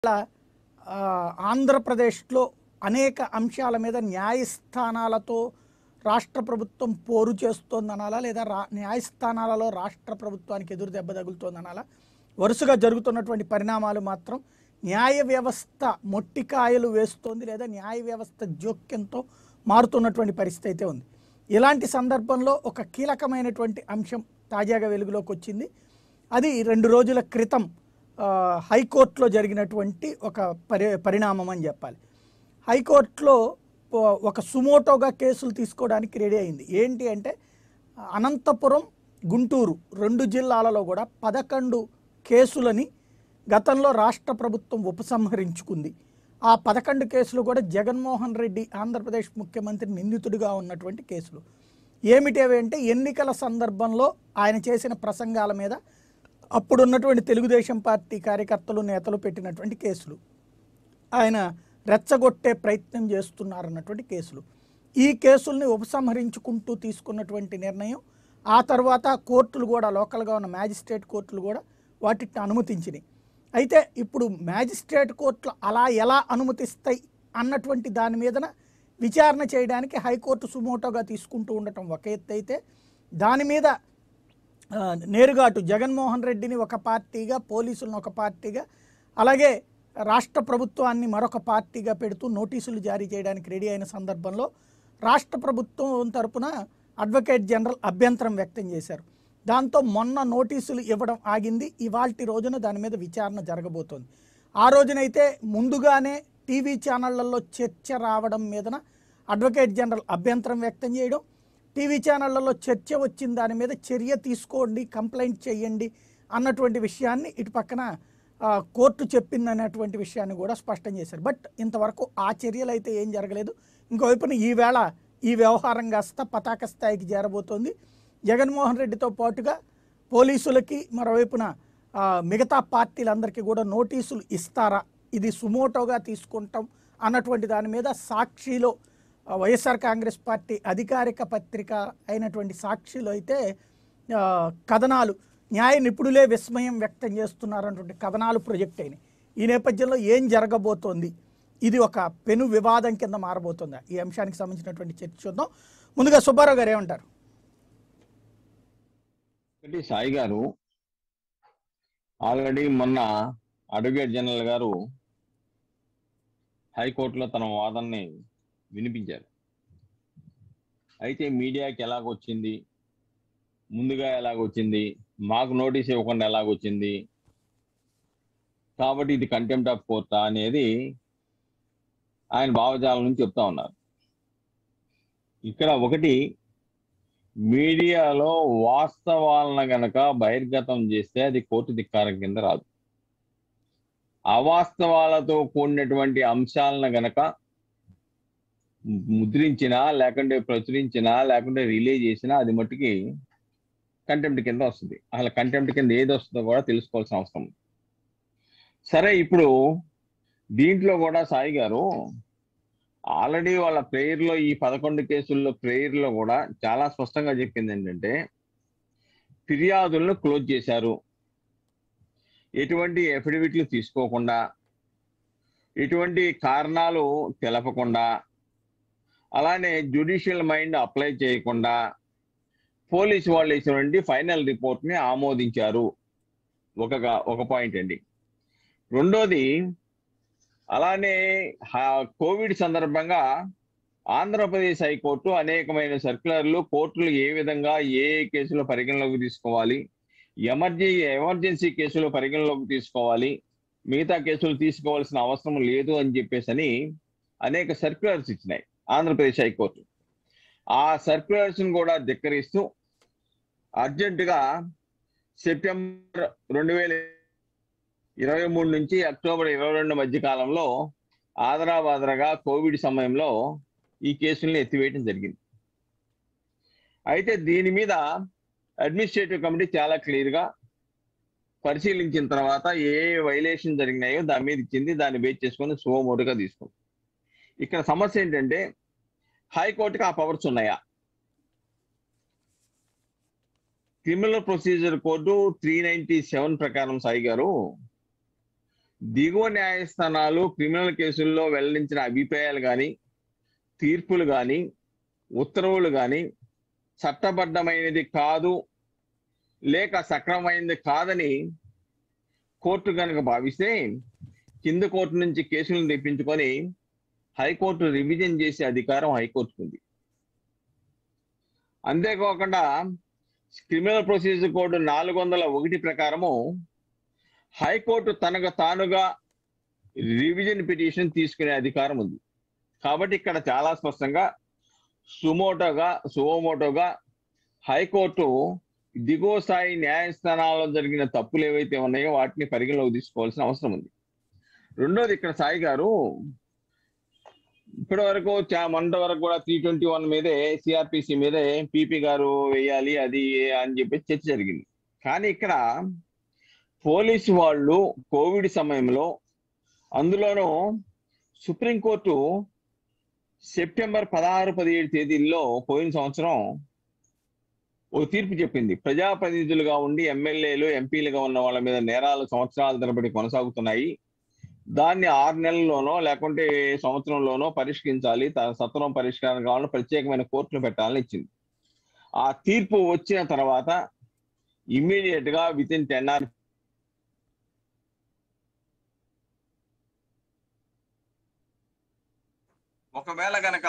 ఆ, ఆంధ్రప్రదేశ్లో అనేక అంశాల మీద న్యాయస్థానాలతో రాష్ట్ర ప్రభుత్వం పోరు చేస్తోందనాలా లేదా రా న్యాయస్థానాలలో రాష్ట్ర ప్రభుత్వానికి ఎదురు దెబ్బ తగులుతోందనాలా వరుసగా జరుగుతున్నటువంటి పరిణామాలు మాత్రం న్యాయ వ్యవస్థ మొట్టికాయలు వేస్తోంది లేదా న్యాయ వ్యవస్థ జోక్యంతో మారుతున్నటువంటి పరిస్థితి అయితే ఉంది ఇలాంటి సందర్భంలో ఒక కీలకమైనటువంటి అంశం తాజాగా వెలుగులోకి వచ్చింది అది రెండు రోజుల క్రితం ఆ, హైకోర్టులో జరిగినటువంటి ఒక పరి పరిణామం అని చెప్పాలి హైకోర్టులో ఓ- ఒక సుమోటోగా కేసులు తీసుకోవడానికి రెడీ అయింది ఏంటి అంటే అనంతపురం గుంటూరు రెండు జిల్లాలలో కూడా పదకొండు కేసులని గతంలో రాష్ట్ర ప్రభుత్వం ఉపసంహరించుకుంది ఆ పదకొండు కేసులు కూడా జగన్మోహన్ రెడ్డి ఆంధ్రప్రదేశ్ ముఖ్యమంత్రి నిందితుడిగా ఉన్నటువంటి కేసులు ఏమిటి అవి అంటే ఎన్నికల సందర్భంలో ఆయన చేసిన ప్రసంగాల మీద అప్పుడున్నటువంటి తెలుగుదేశం పార్టీ కార్యకర్తలు నేతలు పెట్టినటువంటి కేసులు ఆయన రెచ్చగొట్టే ప్రయత్నం చేస్తున్నారన్నటువంటి కేసులు ఈ కేసుల్ని ఉపసంహరించుకుంటూ తీసుకున్నటువంటి నిర్ణయం ఆ తర్వాత కోర్టులు కూడా లోకల్గా ఉన్న మ్యాజిస్ట్రేట్ కోర్టులు కూడా వాటిని అనుమతించినాయి అయితే ఇప్పుడు మ్యాజిస్ట్రేట్ కోర్టులు అలా ఎలా అనుమతిస్తాయి అన్నటువంటి దాని మీదన విచారణ చేయడానికి హైకోర్టు సుమోటోగా తీసుకుంటూ ఉండటం ఒక ఎత్తు అయితే దాని మీద ఆ, నేరుగా అటు జగన్మోహన్ రెడ్డిని ఒక పార్టీగా పోలీసులను ఒక పార్టీగా అలాగే రాష్ట్ర ప్రభుత్వాన్ని మరొక పార్టీగా పెడుతూ నోటీసులు జారీ చేయడానికి రెడీ అయిన సందర్భంలో రాష్ట్ర ప్రభుత్వం తరపున అడ్వకేట్ జనరల్ అభ్యంతరం వ్యక్తం చేశారు దాంతో మొన్న నోటీసులు ఇవ్వడం ఆగింది ఇవాల్టి రోజున దాని మీద విచారణ జరగబోతోంది ఆ రోజునైతే ముందుగానే టీవీ ఛానళ్లలో చర్చ రావడం మీదన అడ్వకేట్ జనరల్ అభ్యంతరం వ్యక్తం చేయడం టీవీ ఛానళ్లలో చర్చ వచ్చిన దాని మీద చర్య తీసుకోండి కంప్లైంట్ చేయండి అన్నటువంటి విషయాన్ని ఇటు పక్కన ఆ, కోర్టు చెప్పింది అనేటువంటి విషయాన్ని కూడా స్పష్టం చేశారు బట్ ఇంతవరకు ఆ చర్యలు అయితే ఏం జరగలేదు ఇంకోవైపున ఈవేళ ఈ వ్యవహారం కాస్త పతాక స్థాయికి చేరబోతోంది జగన్మోహన్ రెడ్డితో పాటుగా పోలీసులకి మరోవైపున ఆ, మిగతా పార్టీలందరికీ కూడా నోటీసులు ఇస్తారా ఇది సుమోటోగా తీసుకుంటాం అన్నటువంటి దాని మీద సాక్షిలో ఆ, వైఎస్ఆర్ కాంగ్రెస్ పార్టీ అధికారిక పత్రిక అయినటువంటి సాక్షిలో అయితే ఆ, కథనాలు న్యాయ నిపుణులే విస్మయం వ్యక్తం చేస్తున్నారన్నటువంటి కథనాలు ప్రొజెక్ట్ అయినాయి ఈ నేపథ్యంలో ఏం జరగబోతోంది ఇది ఒక పెను వివాదం కింద మారబోతుందా ఈ అంశానికి సంబంధించినటువంటి చర్చ చూద్దాం ముందుగా సుబ్బారావు గారు ఏమంటారు ఒకటి సాయి గారు ఆల్రెడీ మొన్న అడ్వకేట్ జనరల్ గారు హైకోర్టులో తన వాదనని వినిపించారు అయితే మీడియాకి ఎలాగొచ్చింది ముందుగా ఎలాగొచ్చింది మాకు నోటీస్ ఇవ్వకుండా ఎలాగొచ్చింది కాబట్టి ఇది కంటెంప్ట్ ఆఫ్ కోర్టా అనేది ఆయన భావజాలం నుంచి చెప్తా ఉన్నారు ఇక్కడ ఒకటి మీడియాలో వాస్తవాలను గనక బహిర్గతం చేస్తే అది కోర్టు ధిక్కారం కింద రాదు అవాస్తవాలతో కూడినటువంటి అంశాలను గనక ముద్రించినా లేకుంటే ప్రచురించినా లేకుంటే రిలే చేసినా అది మట్టుకి కంటెంప్ట్ కింద వస్తుంది అసలు కంటెంప్ట్ కింద ఏది వస్తుందో కూడా తెలుసుకోవాల్సిన అవసరం ఉంది. సరే ఇప్పుడు దీంట్లో కూడా సాయి గారు ఆల్రెడీ వాళ్ళ ప్రేయర్ లో ఈ పదకొండు కేసుల్లో ప్రేయర్ లో కూడా చాలా స్పష్టంగా చెప్పింది ఏంటంటే ఫిర్యాదులను క్లోజ్ చేశారు ఎటువంటి ఎఫిడవిట్లు తీసుకోకుండా ఎటువంటి కారణాలు తెలపకుండా అలానే జ్యుడిషియల్ మైండ్ అప్లై చేయకుండా పోలీసు వాళ్ళు ఇచ్చినటువంటి ఫైనల్ రిపోర్ట్ ని ఆమోదించారు ఒక ఒక పాయింట్ అండి రెండోది అలానే హా- కోవిడ్ సందర్భంగా ఆంధ్రప్రదేశ్ హైకోర్టు అనేకమైన సర్క్యులర్లు కోర్టులు ఏ విధంగా ఏ ఏ కేసులు పరిగణలోకి తీసుకోవాలి ఎమర్జీ ఎమర్జెన్సీ కేసులు పరిగణలోకి తీసుకోవాలి మిగతా కేసులు తీసుకోవాల్సిన అవసరం లేదు అని చెప్పేసి అని అనేక సర్క్యులర్స్ ఇచ్చినాయి ఆంధ్రప్రదేశ్ హైకోర్టు ఆ సర్క్యులర్స్ కూడా ధిక్కరిస్తూ అర్జెంటుగా సెప్టెంబర్ రెండు వేల ఇరవై మూడు నుంచి అక్టోబర్ ఇరవై రెండు మధ్య కాలంలో ఆదరాబాదరగా కోవిడ్ సమయంలో ఈ కేసుల్ని ఎత్తివేయడం జరిగింది అయితే దీని మీద అడ్మినిస్ట్రేటివ్ కమిటీ చాలా క్లియర్ గా పరిశీలించిన తర్వాత ఏ వైలేషన్ జరిగినాయో దాని మీద ఇచ్చింది దాన్ని బేస్ చేసుకొని సువమోటుగా తీసుకుంది ఇక్కడ సమస్య ఏంటంటే హైకోర్టుకి ఆ పవర్స్ ఉన్నాయా criminal procedure code three ninety seven ప్రకారం సాయి గారు దిగువ న్యాయస్థానాలు క్రిమినల్ కేసుల్లో వెల్లడించిన అభిప్రాయాలు కానీ తీర్పులు కానీ ఉత్తర్వులు కానీ చట్టబద్ధమైనది కాదు లేక సక్రమమైనది కాదని కోర్టు కనుక భావిస్తే కింద కోర్టు నుంచి కేసులను తెప్పించుకొని హైకోర్టు రివిజన్ చేసే అధికారం హైకోర్టుకు ఉంది అంతేకాకుండా క్రిమినల్ ప్రొసీజర్ కోడ్ నాలుగు వందల ఒకటి ప్రకారము హైకోర్టు తనకు తానుగా రివిజన్ పిటిషన్ తీసుకునే అధికారం ఉంది కాబట్టి ఇక్కడ చాలా స్పష్టంగా సుమోటోగా సువోమోటోగా హైకోర్టు దిగువ స్థాయి న్యాయస్థానాల్లో జరిగిన తప్పులు ఏవైతే ఉన్నాయో వాటిని పరిగణలోకి తీసుకోవాల్సిన అవసరం ఉంది రెండోది ఇక్కడ సాయి గారు ఇప్పటి వరకు చా- మొన్నటి వరకు కూడా త్రీ ట్వంటీ వన్ మీదే సిఆర్పిసి మీదే పీపీ గారు వేయాలి అది అని చెప్పి చర్చ జరిగింది కానీ ఇక్కడ పోలీసు వాళ్ళు కోవిడ్ సమయంలో అందులోనూ సుప్రీంకోర్టు సెప్టెంబర్ పదహారు పదిహేడు తేదీల్లో పోయిన సంవత్సరం ఓ తీర్పు చెప్పింది ప్రజాప్రతినిధులుగా ఉండి ఎమ్మెల్యేలు ఎంపీలుగా ఉన్న వాళ్ళ మీద నేరాలు సంవత్సరాల తరబడి కొనసాగుతున్నాయి దాన్ని ఆరు నెలల్లోనో లేకుంటే సంవత్సరంలోనో పరిష్కరించాలి త- సత్వరం పరిష్కారం కావాలని ప్రత్యేకమైన కోర్టులు పెట్టాలని ఇచ్చింది ఆ తీర్పు వచ్చిన తర్వాత ఇమ్మీడియట్ గా విత్ ఇన్ టెన్ ఆర్ ఒకవేళ గనక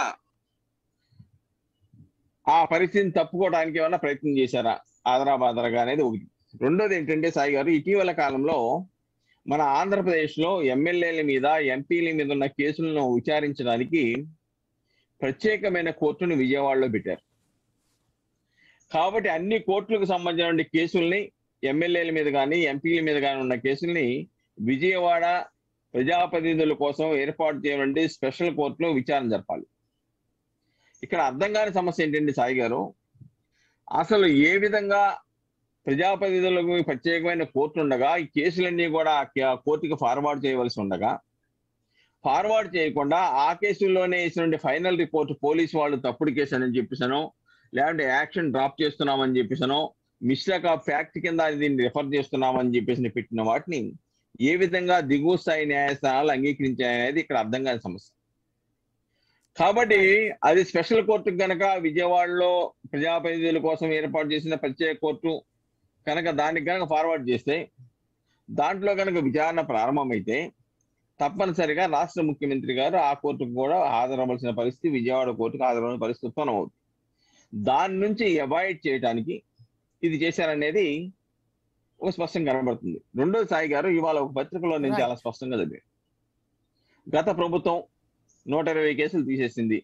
ఆ పరిస్థితిని తప్పుకోవడానికి ఏమైనా ప్రయత్నం చేశారా ఆదరాబాదరగా అనేది ఒకటి రెండోది ఏంటంటే సాయి గారు ఇటీవల కాలంలో మన ఆంధ్రప్రదేశ్ లో ఎమ్మెల్యేల మీద ఎంపీల మీద ఉన్న కేసులను విచారించడానికి ప్రత్యేకమైన కోర్టును విజయవాడలో పెట్టారు కాబట్టి అన్ని కోర్టులకు సంబంధించిన కేసుల్ని ఎమ్మెల్యేల మీద కానీ ఎంపీల మీద కానీ ఉన్న కేసుల్ని విజయవాడ ప్రజాప్రతినిధుల కోసం ఏర్పాటు చేయబడి స్పెషల్ కోర్టులో విచారణ జరపాలి ఇక్కడ అర్థం కాని సమస్య ఏంటండి సాయి గారు అసలు ఏ విధంగా ప్రజాప్రతినిధులకు ప్రత్యేకమైన కోర్టు ఉండగా ఈ కేసులన్నీ కూడా ఆ కోర్టుకి ఫార్వర్డ్ చేయవలసి ఉండగా ఫార్వర్డ్ చేయకుండా ఆ కేసుల్లోనే వేసినటువంటి ఫైనల్ రిపోర్ట్ పోలీసు వాళ్ళు తప్పుడు కేసు అని చెప్పేసాను లేదంటే యాక్షన్ డ్రాప్ చేస్తున్నామని చెప్పేసాను మిస్టేక్ ఆఫ్ ఫ్యాక్ట్ కింద దీన్ని రిఫర్ చేస్తున్నామని చెప్పేసి పెట్టిన వాటిని ఏ విధంగా దిగువ స్థాయి న్యాయస్థానాలు అంగీకరించాయనేది ఇక్కడ అర్థం కాని సమస్య కాబట్టి అది స్పెషల్ కోర్టు కనుక విజయవాడలో ప్రజాప్రతినిధుల కోసం ఏర్పాటు చేసిన ప్రత్యేక కోర్టు కనుక దానికి కనుక ఫార్వర్డ్ చేస్తే దాంట్లో కనుక విచారణ ప్రారంభమైతే తప్పనిసరిగా రాష్ట్ర ముఖ్యమంత్రి గారు ఆ కోర్టుకు కూడా హాజరవలసిన పరిస్థితి విజయవాడ కోర్టుకు హాజరవలసిన పరిస్థితి ఉత్పన్నమవుతుంది దాని నుంచి అవాయిడ్ చేయడానికి ఇది చేశారనేది ఒక స్పష్టంగా కనబడుతుంది రెండోది సాయి గారు ఇవాళ ఒక పత్రికలో నేను Right. చాలా స్పష్టంగా చదివాను గత ప్రభుత్వం నూట ఇరవై కేసులు తీసేసింది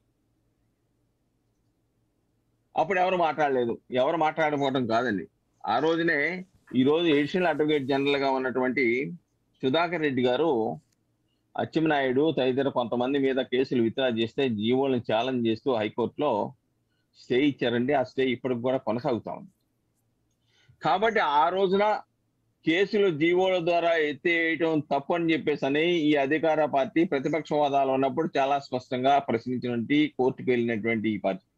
అప్పుడు ఎవరు మాట్లాడలేదు ఎవరు మాట్లాడకపోవడం కాదండి ఆ రోజునే ఈ రోజు ఎడిషనల్ అడ్వకేట్ జనరల్ గా ఉన్నటువంటి సుధాకర్ రెడ్డి గారు అచ్చెన్నాయుడు తదితర కొంతమంది మీద కేసులు విత్డ్రా చేస్తే జీవోలను ఛాలెంజ్ చేస్తూ హైకోర్టులో స్టే ఇచ్చారండి ఆ స్టే ఇప్పటికి కూడా కొనసాగుతా ఉంది కాబట్టి ఆ రోజున కేసులు జీవోల ద్వారా ఎత్తేయటం తప్పు అని చెప్పేసి అని ఈ అధికార పార్టీ ప్రతిపక్ష హోదాలో ఉన్నప్పుడు చాలా స్పష్టంగా ప్రశ్నించినటువంటి కోర్టుకు వెళ్ళినటువంటి ఈ పార్టీ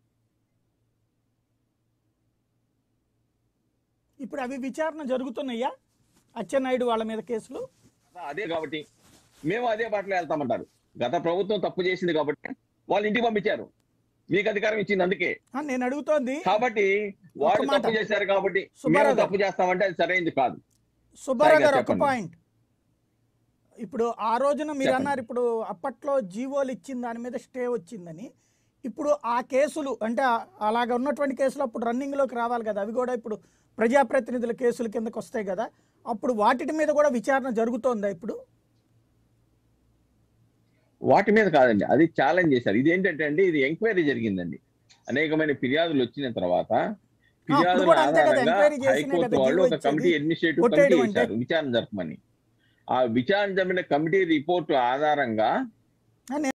ఇప్పుడు అవి విచారణ జరుగుతున్నాయా అచ్చెన్నాయుడు వాళ్ళ మీద కేసులు అదే కాబట్టి మేము అదే బాటలో వెళ్తామంటారు గత ప్రభుత్వం తప్పు చేసింది కాబట్టి వాళ్ళు ఇంటికి పంపించారు మీకు అధికారం ఇచ్చింది అందుకే ఆ, నేను అడుగుతోంది కాబట్టి వాళ్ళు మాట. తప్పు చేశారు కాబట్టి సుబ్బారావు మేము గారు. తప్పు చేస్తామంటే అది సరైనది కాదు సుబ్బారావు సాయి గారు గారు ఒక చెప్పండి. పాయింట్ ఇప్పుడు ఆ రోజున మీరు చెప్పండి. అన్నారు ఇప్పుడు అప్పట్లో జీవోలు ఇచ్చిన దాని మీద స్టే వచ్చిందని ఇప్పుడు ఆ కేసులు అంటే ఆ- అలాగ ఉన్నటువంటి కేసులు అప్పుడు రన్నింగ్ లోకి రావాలి కదా అవి కూడా ఇప్పుడు ప్రజాప్రతినిధుల కేసుల కిందకు వస్తాయి కదా అప్పుడు వాటి మీద కూడా విచారణ జరుగుతోందా ఇప్పుడు వాటి మీద కాదండి అది ఛాలెంజ్ చేశారు ఇది ఏంటంటే అండి ఇది ఎంక్వైరీ జరిగిందండి అనేకమైన ఫిర్యాదులు వచ్చిన తర్వాత ఫిర్యాదుల కూడా అంతే కదా, ఆధారంగా ఎంక్వైరీ చేసినే హైకోర్టు కదా వాళ్ళు జీవో ఒక ఇచ్చేది. కమిటీ అడ్మినిస్ట్రేటివ్ కొట్టేయడం కమిటీ అంటే. ఇచ్చారు విచారణ జరపమని ఆ విచారణ జరిపిన కమిటీ రిపోర్టు ఆధారంగా